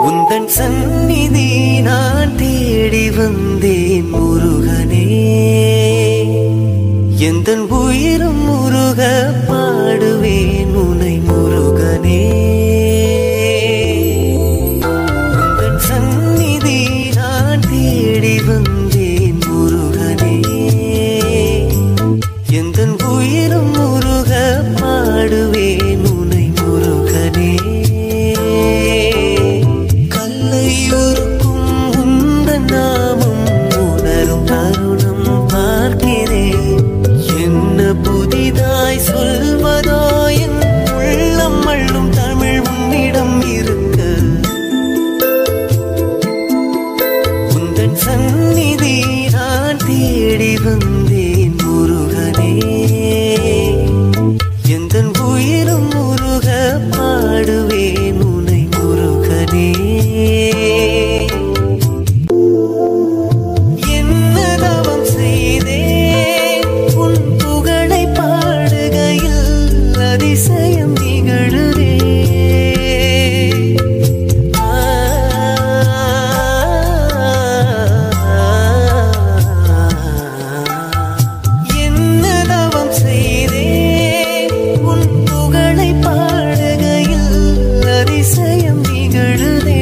உந்தன் சந்நிதி நான் தேடி வந்தேன் முருகனே எந்தன் உயிரும் முருக பாடுவேன் உனை முருகனே உந்தன் சந்நிதி நான் தேடி வந்தேன் முருகனே எந்தன் உயிரும் முருக பாடுவேன் உனை முருகனே கல்லை உருக்கும் உந்தன் நாமம் உணரும் தருணம் பார்க்கிறேன் என்ன புதிதாய் சொல்வதோ என் உள்ளம் அள்ளும் தமிழ் உன்னிடம் இருக்க உந்தன் சந்நிதி நான் தேடி வந்தேன் முருகனே எந்தன் உயிரும் முருக பாடுவேன் உனை முருகனே என்ன தவம் செய்தேன் உன் புகழை பாடுகையில் அதிசயம் நிகழுதே என்ன தவம் செய்தேன் உன் புகழை பாடுகையில் அதிசயம் நிகழுதே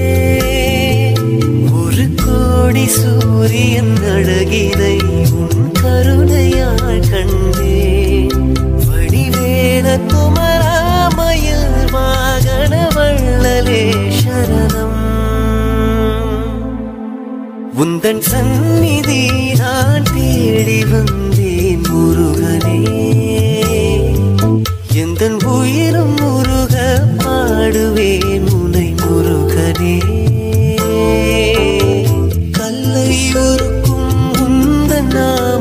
ஒரு கோடி சூரியன் அழகினை உன் கருணையால் கண்டேன் வடிவேல குமராமயில் வாகன வள்ளலே சரணம் உந்தன் சந்நிதி நான் தேடி வந்தேன் முருகனே எந்தன் உயிரும் முருக பாடுவேன் உனை முருகனே கல்லை உருக்கும் உந்தன் நாமம்